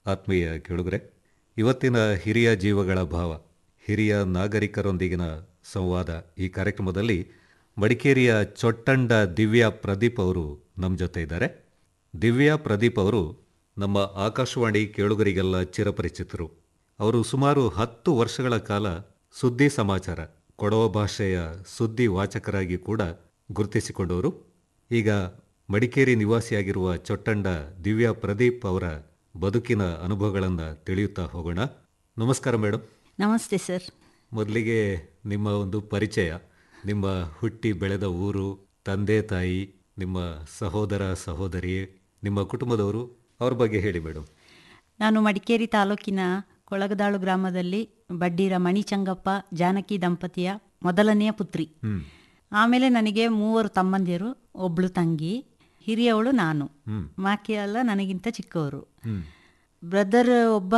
ಆತ್ಮೀಯ ಕೇಳುಗರೆ ಇವತ್ತಿನ ಹಿರಿಯ ಜೀವಗಳ ಭಾವ ಹಿರಿಯ ನಾಗರಿಕರೊಂದಿಗಿನ ಸಂವಾದ ಈ ಕಾರ್ಯಕ್ರಮದಲ್ಲಿ ಮಡಿಕೇರಿಯ ಚೊಟ್ಟಂಡ ದಿವ್ಯಾ ಪ್ರದೀಪ್ ಅವರು ನಮ್ಮ ಜೊತೆ ಇದ್ದಾರೆ ದಿವ್ಯಾ ಪ್ರದೀಪ್ ಅವರು ನಮ್ಮ ಆಕಾಶವಾಣಿ ಕೇಳುಗರಿಗೆಲ್ಲ ಚಿರಪರಿಚಿತರು ಅವರು ಸುಮಾರು ಹತ್ತು ವರ್ಷಗಳ ಕಾಲ ಸುದ್ದಿ ಸಮಾಚಾರ ಕೊಡವ ಭಾಷೆಯ ಸುದ್ದಿ ವಾಚಕರಾಗಿ ಕೂಡ ಗುರುತಿಸಿಕೊಂಡವರು ಈಗ ಮಡಿಕೇರಿ ನಿವಾಸಿಯಾಗಿರುವ ಚೊಟ್ಟಂಡ ದಿವ್ಯಾ ಪ್ರದೀಪ್ ಅವರ ಬದುಕಿನ ಅನುಭವಗಳನ್ನು ತಿಳಿಯುತ್ತಾ ಹೋಗೋಣ ನಮಸ್ಕಾರ ಮೇಡಮ್ ನಮಸ್ತೆ ಸರ್ ಮೊದಲಿಗೆ ನಿಮ್ಮ ಒಂದು ಪರಿಚಯ ನಿಮ್ಮ ಹುಟ್ಟಿ ಬೆಳೆದ ಊರು ತಂದೆ ತಾಯಿ ನಿಮ್ಮ ಸಹೋದರ ಸಹೋದರಿ ನಿಮ್ಮ ಕುಟುಂಬದವರು ಅವ್ರ ಬಗ್ಗೆ ಹೇಳಿ ಮೇಡಮ್ ನಾನು ಮಡಿಕೇರಿ ತಾಲೂಕಿನ ಕೊಳಗದಾಳು ಗ್ರಾಮದಲ್ಲಿ ಬಡ್ಡೀರ ಮಣಿಚಂಗಪ್ಪ ಜಾನಕಿ ದಂಪತಿಯ ಮೊದಲನೆಯ ಪುತ್ರಿ ಹ್ಮ್ ಆಮೇಲೆ ನನಗೆ ಮೂವರು ತಮ್ಮಂದಿರು ಒಬ್ಳು ತಂಗಿ ಹಿರಿಯವಳು ನಾನು ಹ್ಮ್ ಮಾಕೆ ಎಲ್ಲ ನನಗಿಂತ ಚಿಕ್ಕವರು ಹ್ಮ್ ಬ್ರದರ್ ಒಬ್ಬ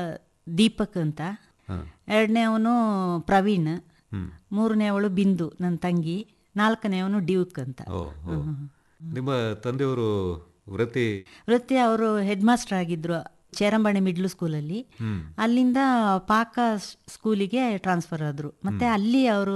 ದೀಪಕ್ ಅಂತ ಹಾ ಎರಡನೇವನು ಪ್ರವೀಣ್ ಹ್ಮ್ ಮೂರನೇವಳು ಬಿಂದು ನನ್ನ ತಂಗಿ ನಾಲ್ಕನೇವನು ಡ್ಯೂಕ್ ಅಂತ ಓ ಓ. ನಿಮ್ಮ ತಂದೆಯವರು ವೃತ್ತಿ ವೃತ್ತಿ ಅವರು ಹೆಡ್ ಮಾಸ್ಟರ್ ಆಗಿದ್ರು ಚೇರಂಬಾಣೆ ಮಿಡ್ಲ್ ಸ್ಕೂಲಲ್ಲಿ ಹ್ಮ್ ಅಲ್ಲಿಂದ ಪಾಕ ಸ್- ಸ್ಕೂಲಿಗೆ ಟ್ರಾನ್ಸ್ಫರ್ ಆದರು ಮತ್ತೆ ಅಲ್ಲಿ ಅವರು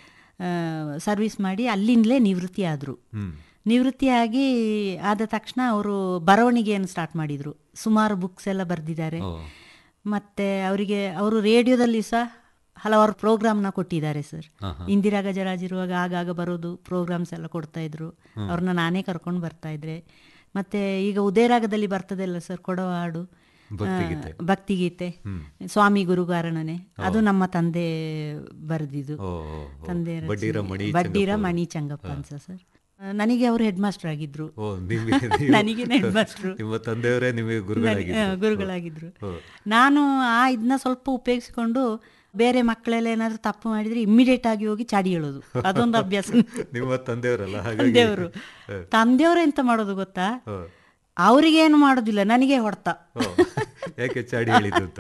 ಸರ್ವಿಸ್ ಮಾಡಿ ಅಲ್ಲಿಂದಲೇ ನಿವೃತ್ತಿ ಆದರು ಹ್ಮ್ ನಿವೃತ್ತಿಯಾಗಿ ಆದ ತಕ್ಷಣ ಅವರು ಬರವಣಿಗೆಯನ್ನು ಸ್ಟಾರ್ಟ್ ಮಾಡಿದರು ಸುಮಾರು ಬುಕ್ಸ್ ಎಲ್ಲ ಬರೆದಿದ್ದಾರೆ ಓ ಮತ್ತೆ ಅವರಿಗೆ ಅವರು ರೇಡಿಯೋದಲ್ಲಿ ಸಹ ಹಲವಾರು ಪ್ರೋಗ್ರಾಮ್ನ ಕೊಟ್ಟಿದ್ದಾರೆ ಸರ್ ಹಾ ಹಾ ಇಂದಿರಾ ಗಜರಾಜ್ ಇರುವಾಗ ಆಗಾಗ ಬರೋದು ಪ್ರೋಗ್ರಾಮ್ಸ್ ಎಲ್ಲ ಕೊಡ್ತಾ ಇದ್ರು ಅವ್ರನ್ನ ನಾನೇ ಕರ್ಕೊಂಡು ಬರ್ತಾ ಇದ್ರೆ ಮತ್ತೆ ಈಗ ಉದಯರಾಗದಲ್ಲಿ ಬರ್ತದಲ್ಲ ಸರ್ ಕೊಡವ ಹಾಡು ಭಕ್ತಿಗೀತೆ. ಆ, ಭಕ್ತಿಗೀತೆ ಹ್ಮ್. ಸ್ವಾಮಿ ಗುರುಗಾರಣನೆ ಅದು ನಮ್ಮ ತಂದೆ ಬರೆದಿದ್ದು ಓ ಓ, ಓ. ತಂದೆ ಬಡ್ಡೀರ ಮಣಿ ಬಡ್ಡೀರ ಚಂಗಪ್ಪ. ಮಣಿ ಚಂಗಪ್ಪ ಅಂತ ಸರ್ ಆ, ನನಗೆ ಅವರು ಹೆಡ್ ಮಾಸ್ಟರ್ ಆಗಿದ್ರು ಓ ನಿಮಗೆ ನೀವು- ನನಗೆ ಹೆಡ್ ಮಾಸ್ಟ್ರು ನಿಮ್ಮ ತಂದೆಯವರೇ ನಿಮಗೆ ಗುರುಗಳಾಗಿದ್ರು ಆ, ಗುರುಗಳಾಗಿದ್ರು ಓ. ನಾನು ಆ ಇದನ್ನ ಸ್ವಲ್ಪ ಉಪಯೋಗಿಸ್ಕೊಂಡು ಬೇರೆ ಮಕ್ಕಳೆಲ್ಲ ಏನಾದ್ರು ತಪ್ಪು ಮಾಡಿದ್ರೆ ಇಮ್ಮಿಡಿಯೇಟ್ ಆಗಿ ಹೋಗಿ ಚಾಡಿ ಹೇಳೋದು ಅದೊಂದು ಅಭ್ಯಾಸ ನಿಮ್ಮ ತಂದೆಯವರಲ್ಲ ಹಾಗಾಗಿ ತಂದೆಯವರು ತಂದೆಯವರು ಎಂತ ಮಾಡೋದು ಗೊತ್ತಾ ಓ, ಅವರಿಗೇನು ಮಾಡೋದಿಲ್ಲ ನನಗೆ ಹೊಡ್ತ ಓ. ಯಾಕೆ ಚಾಡಿ ಹೇಳಿದ್ದು ಅಂತ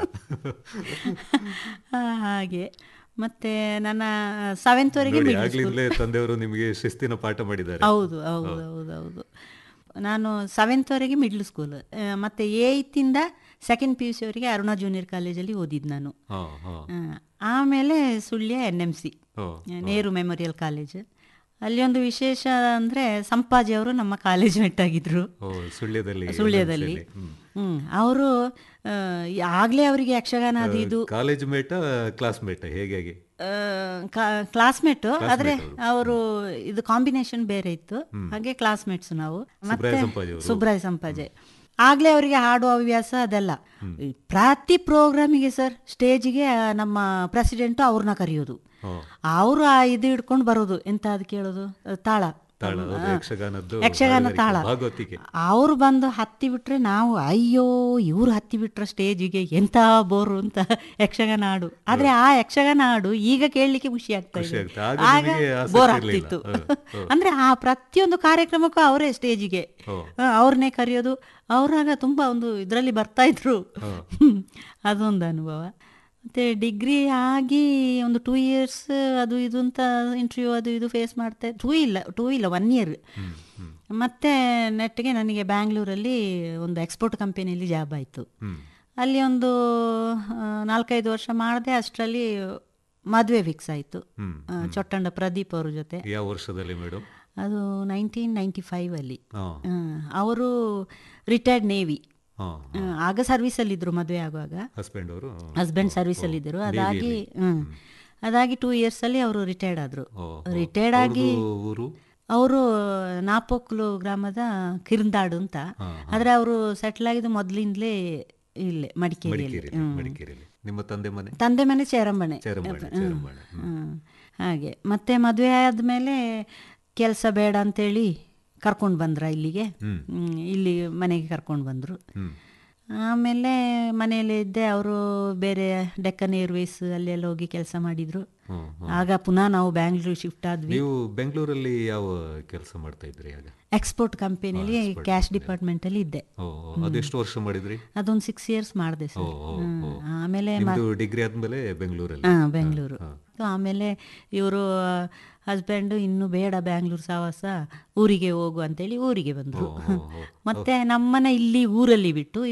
ಆ, ಹಾಗೆ ಮತ್ತೆ ನನ್ನ ಸೆವೆಂತ್ವರೆಗೆ ನೋಡಿ ಆಗ್ಲಿಂದಲೇ ತಂದೆಯವರು ನಿಮಗೆ ಶಿಸ್ತಿನ ಪಾಠ ಮಾಡಿದ್ದಾರೆ ಹೌದು ಹೌದು ಹೌದು ಹೌದು ನಾನು ಸೆವೆಂತ್ವರೆಗೆ ಮಿಡ್ಲ್ ಸ್ಕೂಲ್ ಮತ್ತು ಏಯ್ತಿಂದ ಸೆಕೆಂಡ್ ಪಿ ಯು ಸಿವರೆಗೆ ಅರುಣಾ ಜೂನಿಯರ್ ಕಾಲೇಜಲ್ಲಿ ಓದಿದ್ದು ನಾನು ಹಾ ಹಾ ಆ, ಆಮೇಲೆ ಸುಳ್ಯ ಎನ್ ಎಮ್ ಸಿ ಓ ನೇರು ಮೆಮೋರಿಯಲ್ ಕಾಲೇಜ್ ಅಲ್ಲಿ ಒಂದು ವಿಶೇಷ ಅಂದರೆ ಸಂಪಾಜಿ ಅವರು ನಮ್ಮ ಕಾಲೇಜ್ ಮೇಟ್ ಆಗಿದ್ರು ಓ ಸುಳ್ಯದಲ್ಲಿ ಸುಳ್ಯದಲ್ಲಿ ಹ್ಮ್. ಹ್ಮ್ ಅವರು ಆಗಲೇ ಅವರಿಗೆ ಯಕ್ಷಗಾನ ಅದು ಇದು ಕಾಲೇಜ್ ಮೇಟ ಕ್ಲಾಸ್ ಮೇಟ ಹೇಗೆ ಹೇಗೆ ಕ್ಲಾಸ್ಮೇಟು ಆದರೆ ಅವರು ಇದು ಕಾಂಬಿನೇಷನ್ ಬೇರೆ ಇತ್ತು ಹಾಗೆ ಕ್ಲಾಸ್ಮೇಟ್ಸ್ ನಾವು ಮತ್ತೆ ಸಂಪಾಜಿ ಅವರು. ಸುಬ್ರಾಯ ಸಂಪಾಜೆ ಆಗ್ಲೇ ಅವರಿಗೆ ಹಾಡುವ ಹವ್ಯಾಸ ಅದೆಲ್ಲ ಈ ಪ್ರತಿ ಪ್ರೋಗ್ರಾಮಿಗೆ ಸರ್ ಸ್ಟೇಜಿಗೆ ನಮ್ಮ ಪ್ರೆಸಿಡೆಂಟು ಅವ್ರನ್ನ ಕರೆಯೋದು ಓ ಅವರು ಆ ಇದು ಹಿಡ್ಕೊಂಡು ಬರೋದು ಎಂತ ಅದು ಕೇಳೋದು ಅಹ್, ತಾಳ ತಾಳ ಹೌದು, ಯಕ್ಷಗಾನದ್ದು ಯಕ್ಷಗಾನ ಹಾಡುಗಾರಿಕೆ, ತಾಳ ಭಾಗವತಿಕೆ ಅವರು ಬಂದು ಹತ್ತಿ ಬಿಟ್ರೆ ನಾವು ಅಯ್ಯೋ ಇವ್ರು ಹತ್ತಿ ಬಿಟ್ರೆ ಸ್ಟೇಜಿಗೆ ಎಂತ ಬೋರು ಅಂತ ಯಕ್ಷಗಾನ ಹಾಡು ಆದ್ರೆ ಆ ಯಕ್ಷಗಾನ ಹಾಡು ಈಗ ಕೇಳಲಿಕ್ಕೆ ಖುಷಿ ಆಗ್ತಾ ಖುಷಿ ಇದೆ ಆಗ್ತಾ. ಆಗ ಆಗ ನಿಮಗೆ ಆಸಕ್ತಿ ಬೋರ್ ಇರ್ಲಿಲ್ಲ. ಆಗ್ತಿತ್ತು ಹ, ಹ. ಅಂದ್ರೆ ಆ ಪ್ರತಿಯೊಂದು ಕಾರ್ಯಕ್ರಮಕ್ಕೂ ಅವರೇ ಸ್ಟೇಜಿಗೆ ಓ. ಅವ್ರನ್ನೇ ಕರೆಯೋದು ಅವ್ರಾಗ ತುಂಬಾ ಒಂದು ಇದರಲ್ಲಿ ಬರ್ತಾ ಇದ್ರು ಅದೊಂದು ಅನುಭವ ಮತ್ತೆ ಡಿಗ್ರಿ ಆಗಿ ಒಂದು ಟೂ ಇಯರ್ಸ್ ಅದು ಇದು ಅಂತ ಇಂಟರ್ವ್ಯೂ ಅದು ಇದು ಫೇಸ್ ಮಾಡ್ತಾ ಟೂ ಇಲ್ಲ ಟೂ ಇಲ್ಲ ಒನ್ ಇಯರ್ ಹ್ಮ್ ಹ್ಮ್ ಮತ್ತೆ ನೆಟ್ಗೆ ನನಗೆ ಬ್ಯಾಂಗ್ಳೂರಲ್ಲಿ ಒಂದು ಎಕ್ಸ್ಪೋರ್ಟ್ ಕಂಪನಿಯಲ್ಲಿ ಜಾಬ್ ಆಯಿತು ಹ್ಮ್ ಅಲ್ಲಿ ಒಂದು ಆ, ನಾಲ್ಕೈದು ವರ್ಷ ಮಾಡಿದೆ ಅಷ್ಟರಲ್ಲಿ ಮದುವೆ ಫಿಕ್ಸ್ ಆಯಿತು ಹ್ಮ್ ಚೊಟ್ಟಂಡ ಪ್ರದೀಪ್ ಅವ್ರ ಜೊತೆ ಯಾವ ವರ್ಷದಲ್ಲಿ ಮೇಡಮ್ ಅದು ನೈನ್ಟೀನ್ ನೈಂಟಿ ಫೈವಲ್ಲಿ ಹಾ ಅವರು ರಿಟೈರ್ಡ್ ನೇವಿ ಹಾ ಆಗ ಸರ್ವಿಸಲ್ಲಿದ್ದರು ಮದುವೆ ಆಗುವಾಗ ಹಸ್ಬೆಂಡ್ ಅವರು ಹಸ್ಬೆಂಡ್ ಸರ್ವಿಸಲ್ಲಿದ್ದರು ಅದಾಗಿ ಹ್ಮ್ ಅದಾಗಿ ಟೂ ಇಯರ್ಸಲ್ಲಿ ಅವರು ರಿಟೈರ್ಡ್ ಆದರು ಓ, ರಿಟೈರ್ಡ್ ಆಗಿ ಅವ್ರದ್ದು ಊರು ಅವರು ನಾಪೋಕ್ಲು ಗ್ರಾಮದ ಕಿರ್ಂದಾಡು ಅಂತ ಹಾ, ಆದರೆ ಅವರು ಸೆಟ್ಲ್ ಆಗಿದ್ದು ಮೊದಲಿಂದಲೇ ಇಲ್ಲೇ ಮಡಿಕೇರಿಯಲ್ಲಿ ಮಡಿಕೇರಿಯಲ್ಲಿ ಮಡಿಕೇರಿಯಲ್ಲಿ ನಿಮ್ಮ ತಂದೆ ಮನೆ ತಂದೆ ಮನೆ ಚೇರಂಬಣೆ ಚೇರಂಬಾಣೆ ಚೇರಂಬಾಣೆ ಹ್ಮ್. ಹ್ಮ್. ಹಾಗೆ ಮತ್ತೆ ಮದುವೆ ಆದಮೇಲೆ ಕೆಲಸ ಬೇಡ ಅಂತೇಳಿ ಕರ್ಕೊಂಡು ಬಂದ್ರ ಇಲ್ಲಿಗೆ ಹ್ಮ್. ಹ್ಮ್, ಇಲ್ಲಿ ಮನೆಗೆ ಕರ್ಕೊಂಡು ಬಂದರು ಹ್ಮ್ ಆಮೇಲೆ ಮನೆಯಲ್ಲೇ ಇದ್ದೆ ಅವರು ಬೇರೆ ಡೆಕ್ಕನ್ ಏರ್ವೇಸ್ ಅಲ್ಲೆಲ್ಲ ಹೋಗಿ ಕೆಲಸ ಮಾಡಿದ್ರು ಹ್ಮ್, ಆಗ ಪುನಃ ನಾವು ಬ್ಯಾಂಗ್ಳೂರ್ ಶಿಫ್ಟ್ ಆದ್ವಿ ನೀವು ಬೆಂಗಳೂರಲ್ಲಿ ಯಾವ ಕೆಲಸ ಮಾಡ್ತಾ ಇದ್ರಿ ಆಗ ಎಕ್ಸ್ಪೋರ್ಟ್ ಕಂಪನಿಯಲ್ಲಿ ಕ್ಯಾಶ್ ಡಿಪಾರ್ಟ್ಮೆಂಟಲ್ಲಿ ಇದ್ದೆ ಓ ಓ, ಅದೆಷ್ಟು ವರ್ಷ ಮಾಡಿದ್ರಿ ಅದೊಂದು ಸಿಕ್ಸ್ ಇಯರ್ಸ್ ಮಾಡಿದೆ ಓ ಸರ್ ಓ ಓ. ಆಮೇಲೆ ನಿಮ್ದು ಡಿಗ್ರಿ ಆದ್ಮೇಲೆ ಬೆಂಗಳೂರಲ್ಲಿ ಹಾಂ ಬೆಂಗಳೂರು ಆಮೇಲೆ ಇವರು ಹಸ್ಬೆಂಡು ಇನ್ನು ಬೇಡ ಬ್ಯಾಂಗ್ಳೂರ್ ಸಹವಾಸ ಊರಿಗೆ ಹೋಗು ಅಂತೇಳಿ ಊರಿಗೆ ಬಂದರು ಓ, ಓ, ಓ. ಮತ್ತೆ ನಮ್ಮನ್ನ ಇಲ್ಲಿ ಊರಲ್ಲಿ ಬಿಟ್ಟು